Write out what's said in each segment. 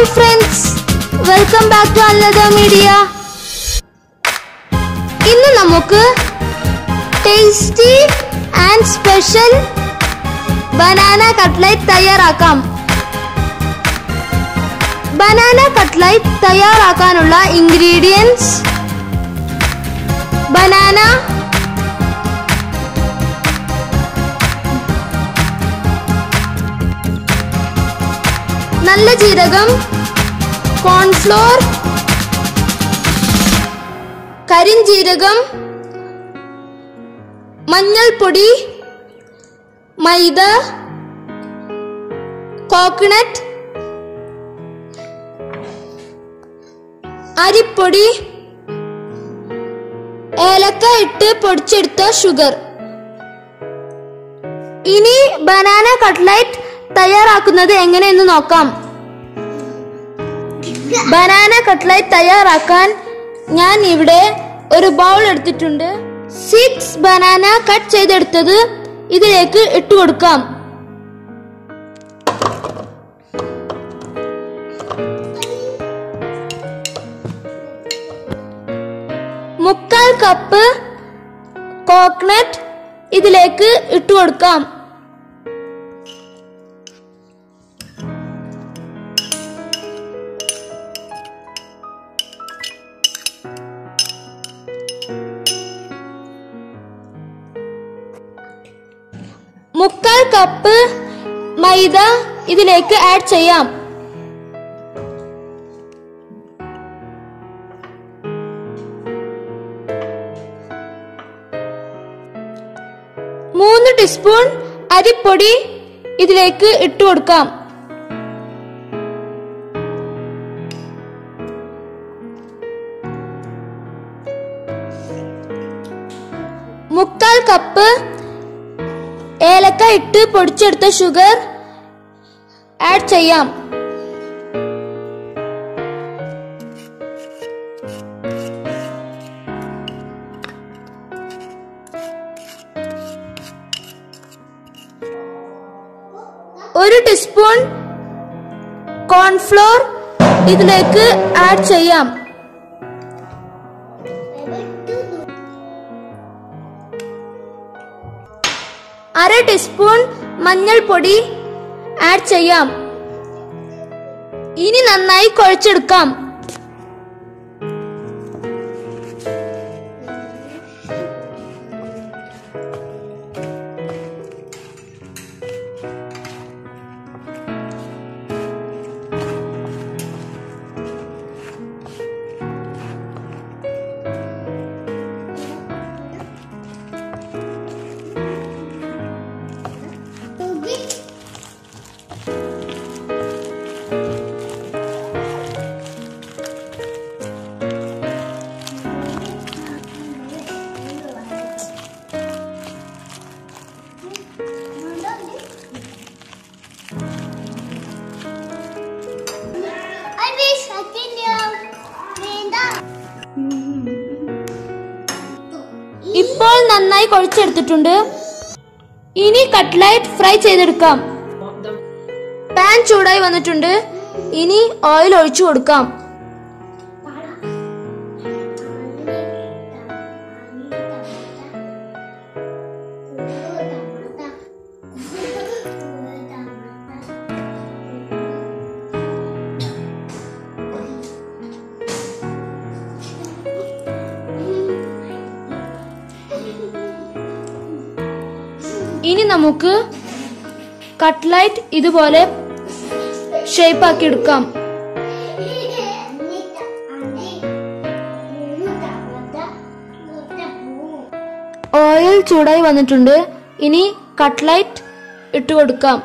Hi friends welcome back to അല്ലത media ഇന്ന് നമുക്ക് tasty and special banana cutlet തയ്യാറാക്കാം ബനാന കട്ട്ലൈറ്റ് തയ്യാറാക്കാനുള്ള ഇൻഗ്രീഡിയൻസ് ബനാന നല്ല ജീരകം കോൺഫ്ലോർ കരിഞ്ജീരകം മഞ്ഞൾപ്പൊടി മൈദ കോക്കനട്ട് അരിപ്പൊടി ഏലക്ക ഇട്ട് പൊടിച്ചെടുത്ത ഷുഗർ ഇനി ബനാന കട്ട്ലൈറ്റ് തയ്യാറാക്കുന്നത് എങ്ങനെയെന്ന് നോക്കാം ബനാന കട്ട്ലൈറ്റ് തയ്യാറാക്കാൻ ഞാൻ ഇവിടെ ഒരു ബൗൾ എടുത്തിട്ടുണ്ട് സിക്സ് ബനാന കട്ട് ചെയ്തെടുത്തത് ഇതിലേക്ക് ഇട്ട് കൊടുക്കാം മുക്കാൽ കപ്പ് കോക്കനട്ട് ഇതിലേക്ക് ഇട്ട് കൊടുക്കാം മുക്കാൽ കപ്പ് മൈദ ഇതിലേക്ക് ആഡ് ചെയ്യാം മൂന്ന് ടീസ്പൂൺ അരിപ്പൊടി ഇതിലേക്ക് ഇട്ട് കൊടുക്കാം മുക്കാൽ കപ്പ് ഏലക്ക ഇട്ട് പൊടിച്ചെടുത്ത ഷുഗർ ആഡ് ചെയ്യാം ഒരു ടീസ്പൂൺ കോൺഫ്ലോർ ഇതിലേക്ക് ആഡ് ചെയ്യാം അര ടീസ്പൂൺ മഞ്ഞൾപ്പൊടി ആഡ് ചെയ്യാം ഇനി നന്നായി കുഴച്ചെടുക്കാം I wish I can know. വേണ്ട ഇപ്പോൾ നന്നായി കുഴച്ചെടുത്തിട്ടുണ്ട് ഇനി കട്ട്ലൈറ്റ് ഫ്രൈ ചെയ്തെടുക്കാം പാൻ ചൂടായി വന്നിട്ടുണ്ട് ഇനി ഓയിൽ ഒഴിച്ചു കൊടുക്കാം ഇനി നമുക്ക് കട്ട്ലൈറ്റ് ഇതുപോലെ ഷേപ്പ് ആക്കി എടുക്കാം ഓയിൽ ചൂടായി വന്നിട്ടുണ്ട് ഇനി കട്ട്ലൈറ്റ് ഇട്ട് കൊടുക്കാം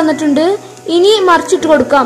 വന്നിട്ടുണ്ട് ഇനി മറിച്ചിട്ട് കൊടുക്കാം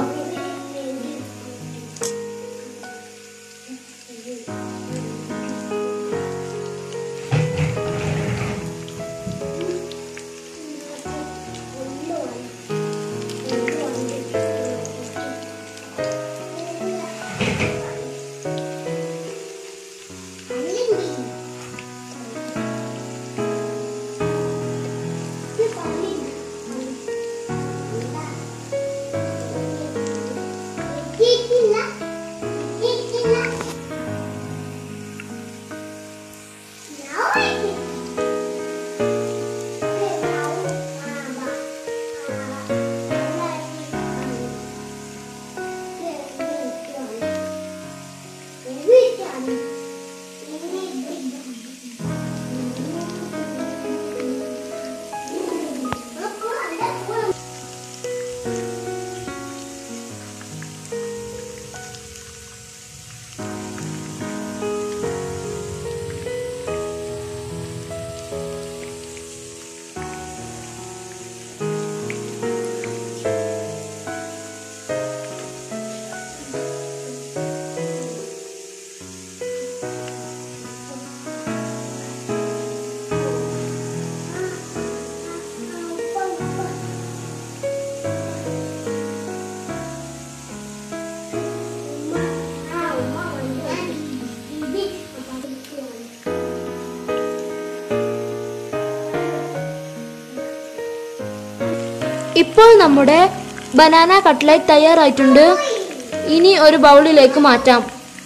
ഇപ്പോൾ നമ്മുടെ ബനാന കട്ട്ലറ്റ് തയ്യാറായിട്ടുണ്ട് ഇനി ഒരു ബൗളിലേക്ക് മാറ്റാം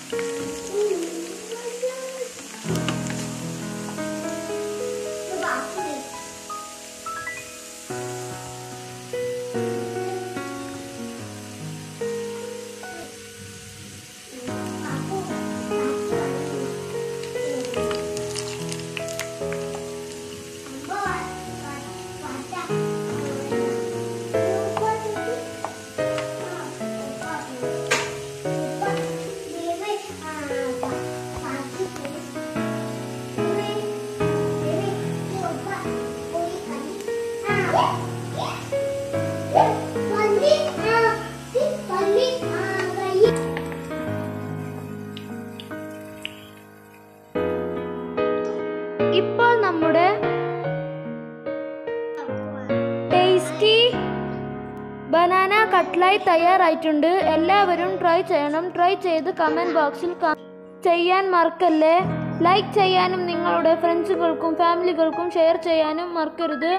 ഇപ്പോൾ നമ്മുടെ ടേസ്റ്റി ബനാന കട്ട്ലൈറ്റ് തയ്യാറായിട്ടുണ്ട് എല്ലാവരും ട്രൈ ചെയ്യണം ട്രൈ ചെയ്ത് കമൻറ്റ് ബോക്സിൽ ക- ചെയ്യാൻ മറക്കല്ലേ ലൈക്ക് ചെയ്യാനും നിങ്ങളുടെ ഫ്രണ്ട്സുകൾക്കും ഫാമിലികൾക്കും ഷെയർ ചെയ്യാനും മറക്കരുത്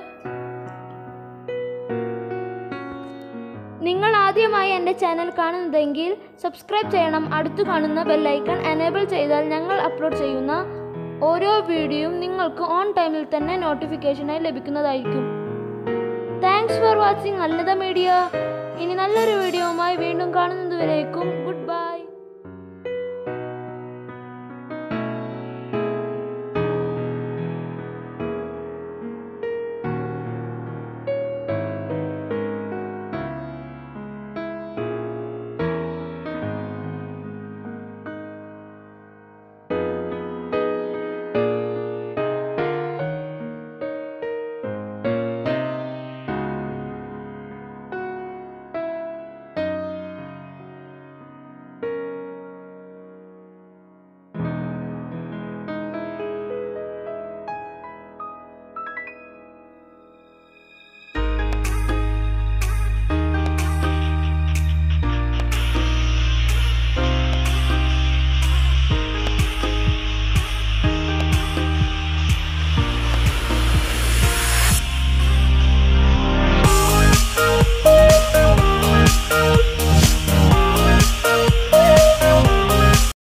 നിങ്ങൾ ആദ്യമായി എൻ്റെ ചാനൽ കാണുന്നതെങ്കിൽ സബ്സ്ക്രൈബ് ചെയ്യണം അടുത്തു കാണുന്ന ബെല്ലൈക്കൺ എനേബിൾ ചെയ്താൽ ഞങ്ങൾ അപ്ലോഡ് ചെയ്യുന്ന ഓരോ വീഡിയോയും നിങ്ങൾക്ക് ഓൺ ടൈമിൽ തന്നെ നോട്ടിഫിക്കേഷനായി ലഭിക്കുന്നതായിരിക്കും താങ്ക്സ് ഫോർ വാച്ചിങ് അല്ലത മീഡിയ ഇനി നല്ലൊരു വീഡിയോവുമായി വീണ്ടും കാണുന്നതുവരേക്കും